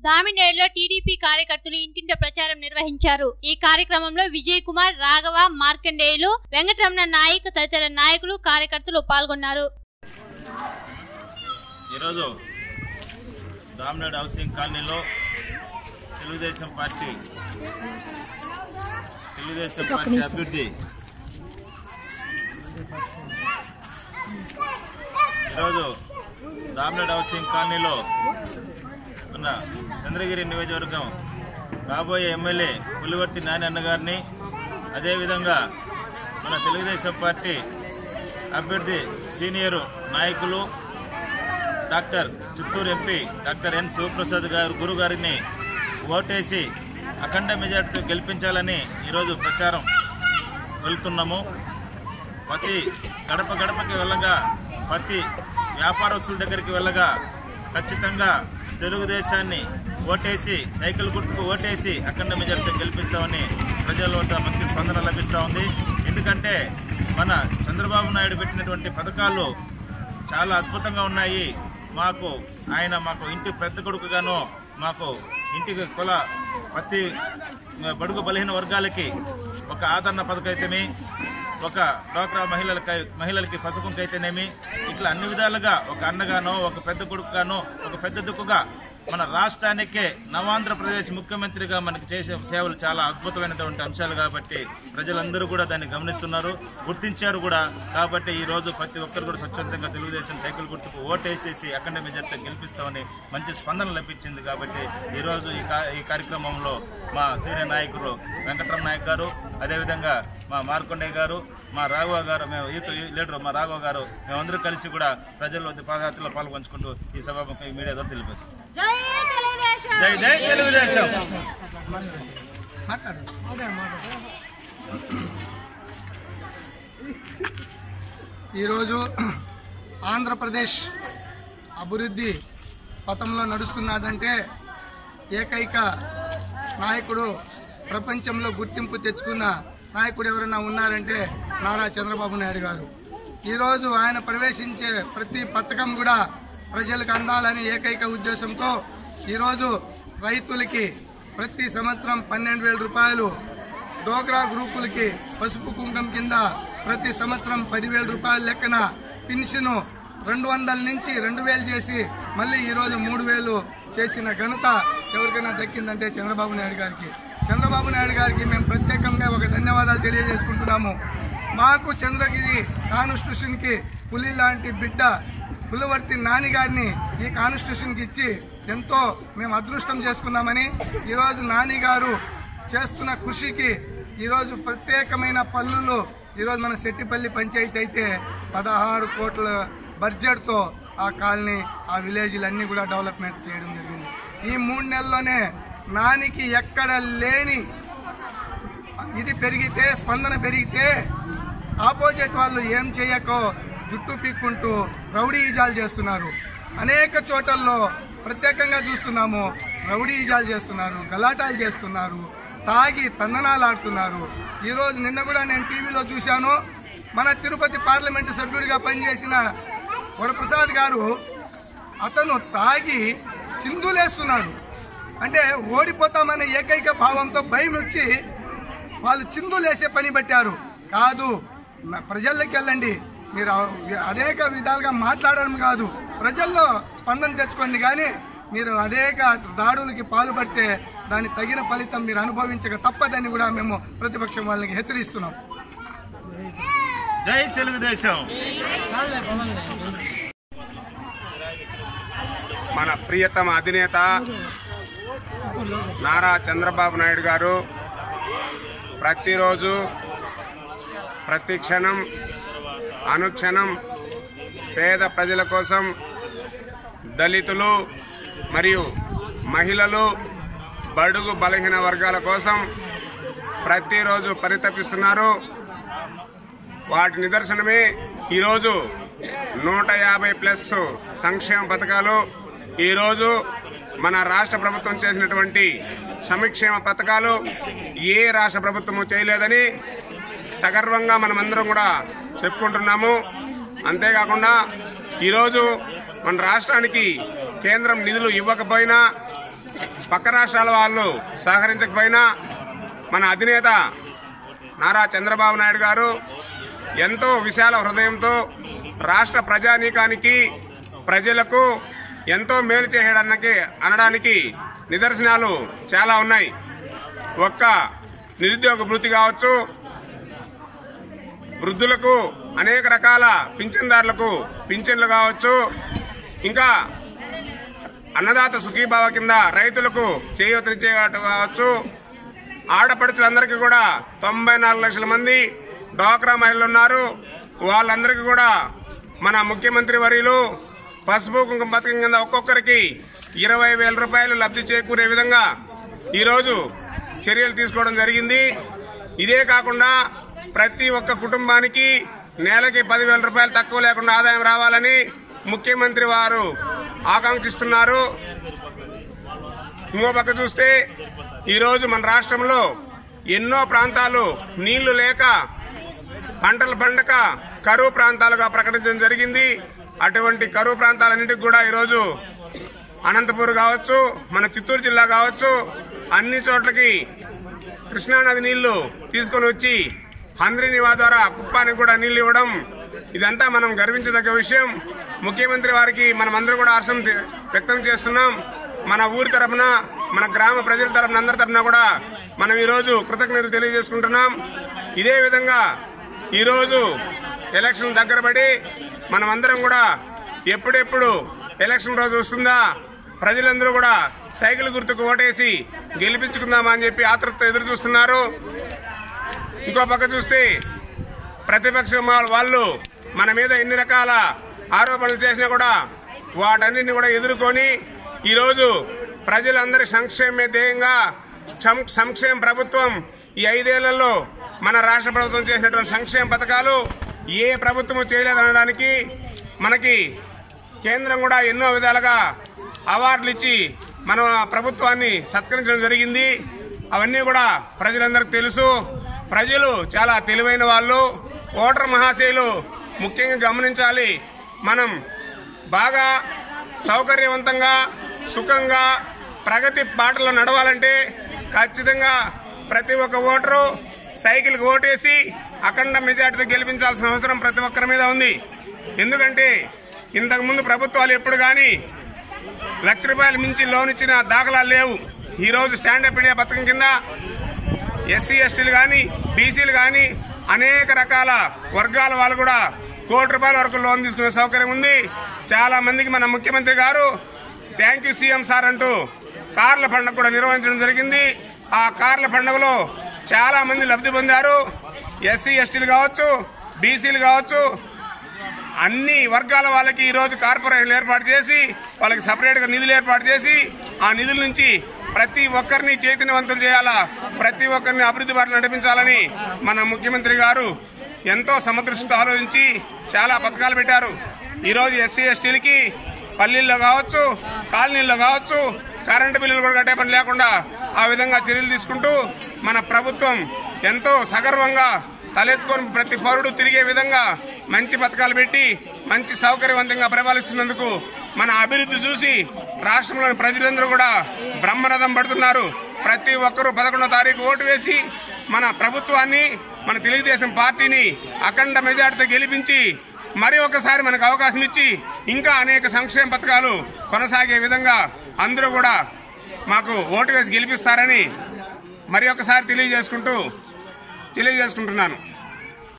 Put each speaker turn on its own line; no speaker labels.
దామినేరులో TDP కార్యకర్తలు ఇంటింట ప్రచారం నిర్వహించారు ఈ కార్యక్రమంలో విజయ్ కుమార్ రాఘవ మార్కండేయులు వెంకటరమణ నాయక్ తదితర నాయకులు కార్యకర్తలు పాల్గొన్నారు
ఈరోజు దామినాడు హౌసింగ్ కాలనీలో తెలుగుదేశం పార్టీ తెలుగుదేశం పార్టీ అభ్యర్థి ఈరోజు దామినాడు హౌసింగ్ కాలనీలో ఉన్న చంద్రగిరి నియోజకవర్గం రాబోయే ఎమ్మెల్యే పులివర్తి నాని అన్నగారిని అదేవిధంగా మన తెలుగుదేశం పార్టీ అభ్యర్థి సీనియర్ నాయకులు doctor Chittoor MP doctor N Sivaprasad గారు గురువు గారిని ఓటేసి అఖండ మెజార్టీతో గెలిపించాలని ఈరోజు ప్రచారం వెళ్తున్నాము ప్రతి గడప గడపకి వెళ్ళగా ప్రతి వ్యాపారస్తుల దగ్గరికి వెళ్ళగా ఖచ్చితంగా తెలుగుదేశాన్ని ఓటేసి సైకిల్ గుర్తుకు ఓటేసి అఖండ మెజార్టీతో గెలిపిస్తామని ప్రజల వద్ద మంచి స్పందన లభిస్తూ ఉంది ఎందుకంటే మన చంద్రబాబు నాయుడు పెట్టినటువంటి పథకాలు చాలా అద్భుతంగా ఉన్నాయి మాకు ఆయన మాకు ఇంటి పెద్ద కొడుకుగాను మాకు ఇంటికి కుల ప్రతి బడుగు బలహీన వర్గాలకి ఒక ఆదరణ పథకం అయితేమి ఒక డ్వాక్రా మహిళలకి మహిళలకి పసుపుకి అయితేనేమి ఇట్లా అన్ని విధాలుగా ఒక అన్నగానో ఒక పెద్ద కొడుకుగానో ఒక పెద్ద దుక్కుగా మన రాష్ట్రానికే నవాంధ్రప్రదేశ్ ముఖ్యమంత్రిగా మనకి చేసే సేవలు చాలా అద్భుతమైనటువంటి అంశాలు కాబట్టి ప్రజలందరూ కూడా దాన్ని గమనిస్తున్నారు గుర్తించారు కూడా కాబట్టి ఈ రోజు ప్రతి ఒక్కరు కూడా స్వచ్ఛందంగా తెలుగుదేశం సైకిల్ గుర్తుకు ఓటేసేసి అఖండ మెజార్టీ గెలిపిస్తామని మంచి స్పందన లభించింది కాబట్టి ఈ రోజు ఈ కా- ఈ కార్యక్రమంలో మా సీనియర్ నాయకులు వెంకటరమ నాయక్ గారు అదేవిధంగా మా మార్కొండయ్య గారు మా రాఘవ గారు మేము యూత్ లీడర్ మా రాఘవ గారు మేమందరూ కలిసి కూడా ప్రజల్లో పాదయాత్రలో పాల్గొంచుకుంటూ ఈ సభాముఖం మీడియా ద్వారా తెలియపరుస్తాం
జై తెలుగుదేశం
జై జై తెలుగుదేశం
ఈరోజు ఆంధ్రప్రదేశ్ అభివృద్ధి పథంలో నడుస్తున్నాడంటే ఏకైక నాయకుడు ప్రపంచంలో గుర్తింపు తెచ్చుకున్న నాయకుడు ఎవరైనా ఉన్నారంటే నారా చంద్రబాబు నాయుడు గారు ఈరోజు ఆయన ప్రవేశించే ప్రతి పథకం కూడా ప్రజలకు అందాలని ఏకైక ఉద్దేశంతో ఈరోజు రైతులకి ప్రతి సంవత్సరం పన్నెండు వేల రూపాయలు డోగ్రా గ్రూపులకి పసుపు కుంకం కింద ప్రతి సంవత్సరం పదివేల రూపాయల లెక్కన పెన్షన్ రెండు వందల నుంచి రెండు వేలు చేసి మళ్ళీ ఈరోజు మూడు వేలు చేసిన ఘనత ఎవరికైనా దక్కిందంటే చంద్రబాబు నాయుడు గారికి చంద్రబాబు నాయుడు గారికి మేము ప్రత్యేకంగా ఒక ధన్యవాదాలు తెలియజేసుకుంటున్నాము మాకు చంద్రగిరి కాన్స్టిట్యూషన్కి పులి లాంటి బిడ్డ పులవర్తి నాని గారిని ఈ కాన్స్టిట్యూషన్కి ఇచ్చి ఎంతో మేము అదృష్టం చేసుకున్నామని ఈరోజు నాని గారు చేస్తున్న కృషికి ఈరోజు ప్రత్యేకమైన పనులు ఈరోజు మన శెట్టిపల్లి పంచాయతీ అయితే పదహారు కోట్ల బడ్జెట్తో ఆ కాలనీ ఆ విలేజ్లన్నీ కూడా డెవలప్మెంట్ చేయడం జరిగింది ఈ మూడు నెలల్లోనే నానికి ఎక్కడ లేని ఇది పెరిగితే స్పందన పెరిగితే ఆపోజిట్ వాళ్ళు ఏం చేయకో జుట్టు పీక్కుంటూ రౌడీ ఈజాలు చేస్తున్నారు అనేక చోటల్లో ప్రత్యేకంగా చూస్తున్నాము రౌడీ ఈజాలు చేస్తున్నారు గలాటాలు చేస్తున్నారు తాగి తందనాలు ఆడుతున్నారు ఈరోజు నిన్న కూడా నేను టీవీలో చూశాను మన తిరుపతి పార్లమెంటు సభ్యుడిగా పనిచేసిన వరప్రసాద్ గారు అతను తాగి చిందులేస్తున్నాడు అంటే ఓడిపోతామనే ఏకైక భావంతో భయం వచ్చి వాళ్ళు చిందులేసే పని పెట్టారు కాదు న- ప్రజల్లోకి వెళ్ళండి మీరు అ- అనేక విధాలుగా మాట్లాడడం కాదు ప్రజల్లో స్పందన తెచ్చుకోండి కానీ మీరు అనేక దాడులకి పాల్పడితే దాని తగిన ఫలితం మీరు అనుభవించక తప్పదని కూడా మేము ప్రతిపక్షం వాళ్ళకి హెచ్చరిస్తున్నాం
జై తెలుగుదేశం
మన ప్రియతమ అధినేత నారా చంద్రబాబు నాయుడు గారు ప్రతిరోజు ప్రతి క్షణం అనుక్షణం పేద ప్రజల కోసం దళితులు మరియు మహిళలు బడుగు బలహీన వర్గాల కోసం ప్రతిరోజు పరితపిస్తున్నారు వాటి నిదర్శనమే ఈరోజు నూట యాభై ప్లస్ సంక్షేమ పథకాలు ఈరోజు మన రాష్ట్ర ప్రభుత్వం చేసినటువంటి సంక్షేమ పథకాలు ఏ రాష్ట్ర ప్రభుత్వము చేయలేదని సగర్వంగా మనమందరం కూడా చెప్పుకుంటున్నాము అంతేకాకుండా ఈరోజు మన రాష్ట్రానికి కేంద్రం నిధులు ఇవ్వకపోయినా పక్క రాష్ట్రాల వాళ్ళు సహకరించకపోయినా మన అధినేత నారా చంద్రబాబు నాయుడు గారు ఎంతో విశాల హృదయంతో రాష్ట్ర ప్రజానీకానికి ప్రజలకు ఎంతో మేలు చేయడానికి అనడానికి నిదర్శనాలు చాలా ఉన్నాయి ఒక్క నిరుద్యోగ భృతి కావచ్చు వృద్ధులకు అనేక రకాల పింఛన్దారులకు పింఛన్లు కావచ్చు ఇంకా అన్నదాత సుఖీభావ కింద రైతులకు చేయూతనిచ్చే కావచ్చు ఆడపడుచులందరికీ కూడా తొంభై నాలుగు లక్షల మంది డ్వాక్రా మహిళలు ఉన్నారు వాళ్ళందరికీ కూడా మన ముఖ్యమంత్రి వర్యులు పసుపు కుంకుమ పథకం కింద ఒక్కొక్కరికి ఇరవై వేల రూపాయలు లబ్ధి చేకూరే విధంగా ఈరోజు చర్యలు తీసుకోవడం జరిగింది ఇదే కాకుండా ప్రతి ఒక్క కుటుంబానికి నెలకి పదివేల రూపాయలు తక్కువ లేకుండా ఆదాయం రావాలని ముఖ్యమంత్రి వారు ఆకాంక్షిస్తున్నారు ఇంకో పక్క చూస్తే ఈరోజు మన రాష్ట్రంలో ఎన్నో ప్రాంతాలు నీళ్లు లేక పంటలు పండక కరువు ప్రాంతాలుగా ప్రకటించడం జరిగింది అటువంటి కరువు ప్రాంతాలన్నింటికి కూడా ఈరోజు అనంతపూర్ కావచ్చు మన చిత్తూరు జిల్లా కావచ్చు అన్ని చోట్లకి కృష్ణానది నీళ్లు తీసుకొని వచ్చి హంద్రి నివా ద్వారా కుప్పానికి కూడా నీళ్లు ఇవ్వడం ఇదంతా మనం గర్వించదగ్గ విషయం ముఖ్యమంత్రి వారికి మనమందరూ కూడా హర్షం తె- వ్యక్తం చేస్తున్నాం మన ఊరి తరపున మన గ్రామ ప్రజల తరపున అందరి తరపున కూడా మనం ఈరోజు కృతజ్ఞతలు తెలియజేసుకుంటున్నాం ఇదే విధంగా ఈరోజు ఎలక్షన్ దగ్గర పడి మనమందరం కూడా ఎప్పుడెప్పుడు ఎలక్షన్ రోజు వస్తుందా ప్రజలందరూ కూడా సైకిల్ గుర్తుకు ఓటేసి గెలిపించుకుందామా అని చెప్పి ఆతృత ఎదురు చూస్తున్నారు ఇంకో పక్క చూస్తే ప్రతిపక్షం వా- వాళ్ళు మన మీద ఎన్ని రకాల ఆరోపణలు చేసినా కూడా వాటన్నిటిని కూడా ఎదుర్కొని ఈరోజు ప్రజలందరి సంక్షేమే ధ్యేయంగా సం- సంక్షేమ ప్రభుత్వం ఈ ఐదేళ్లలో మన రాష్ట్ర ప్రభుత్వం చేసినటువంటి సంక్షేమ పథకాలు ఏ ప్రభుత్వము చేయలేదనడానికి మనకి కేంద్రం కూడా ఎన్నో విధాలుగా అవార్డులు ఇచ్చి మన ప్రభుత్వాన్ని సత్కరించడం జరిగింది అవన్నీ కూడా ప్రజలందరికీ తెలుసు ప్రజలు చాలా తెలివైన వాళ్ళు ఓటర్ మహాశయులు ముఖ్యంగా గమనించాలి మనం బాగా సౌకర్యవంతంగా సుఖంగా ప్రగతి బాటలో నడవాలంటే ఖచ్చితంగా ప్రతి ఒక్క ఓటరు సైకిల్కి ఓటేసి అఖండ మెజార్టీతో గెలిపించాల్సిన అవసరం ప్రతి ఒక్కరి మీద ఉంది ఎందుకంటే ఇంతకుముందు ప్రభుత్వాలు ఎప్పుడు కానీ లక్ష రూపాయలు మించి లోన్ ఇచ్చిన దాఖలాలు లేవు ఈ రోజు స్టాండప్ ఇండియా పథకం కింద ఎస్సీ ఎస్టీలు కానీ బీసీలు కానీ అనేక రకాల వర్గాల వాళ్ళు కూడా కోటి రూపాయల వరకు లోన్ తీసుకునే సౌకర్యం ఉంది చాలా మందికి మన ముఖ్యమంత్రి గారు థ్యాంక్ యూ సీఎం సార్ అంటూ కార్ల పండుగ కూడా నిర్వహించడం జరిగింది ఆ కార్ల పండుగలో చాలా మంది లబ్ధి పొందారు ఎస్సీ ఎస్టీలు కావచ్చు బీసీలు కావచ్చు అన్ని వర్గాల వాళ్ళకి ఈ రోజు కార్పొరేషన్లు ఏర్పాటు చేసి వాళ్ళకి సపరేట్ గా నిధులు ఏర్పాటు చేసి ఆ నిధుల నుంచి ప్రతి ఒక్కరిని చైతన్యవంతం చేయాలా ప్రతి ఒక్కరిని అభివృద్ధి బాటలో నడిపించాలని మన ముఖ్యమంత్రి గారు ఎంతో సమదృష్టితో ఆలోచించి చాలా పథకాలు పెట్టారు ఈ రోజు ఎస్సీ ఎస్టీలకి పల్లెల్లో కావచ్చు కాలనీల్లో కావచ్చు కరెంటు బిల్లులు కూడా కట్టే పని లేకుండా ఆ విధంగా చర్యలు తీసుకుంటూ మన ప్రభుత్వం ఎంతో సగర్వంగా తలెత్తుకొని ప్రతి పౌరుడు తిరిగే విధంగా మంచి పథకాలు పెట్టి మంచి సౌకర్యవంతంగా పరిపాలిస్తున్నందుకు మన అభివృద్ధి చూసి రాష్ట్రంలోని ప్రజలందరూ కూడా బ్రహ్మరథం పడుతున్నారు ప్రతి ఒక్కరూ పదకొండో తారీఖు ఓటు వేసి మన ప్రభుత్వాన్ని మన తెలుగుదేశం పార్టీని అఖండ మెజార్టీతో గెలిపించి మరి ఒకసారి మనకు అవకాశం ఇచ్చి ఇంకా అనేక సంక్షేమ పథకాలు కొనసాగే విధంగా అందరూ కూడా మాకు ఓటు వేసి గెలిపిస్తారని మరి ఒకసారి తెలియజేసుకుంటూ తెలియజేసుకుంటున్నాను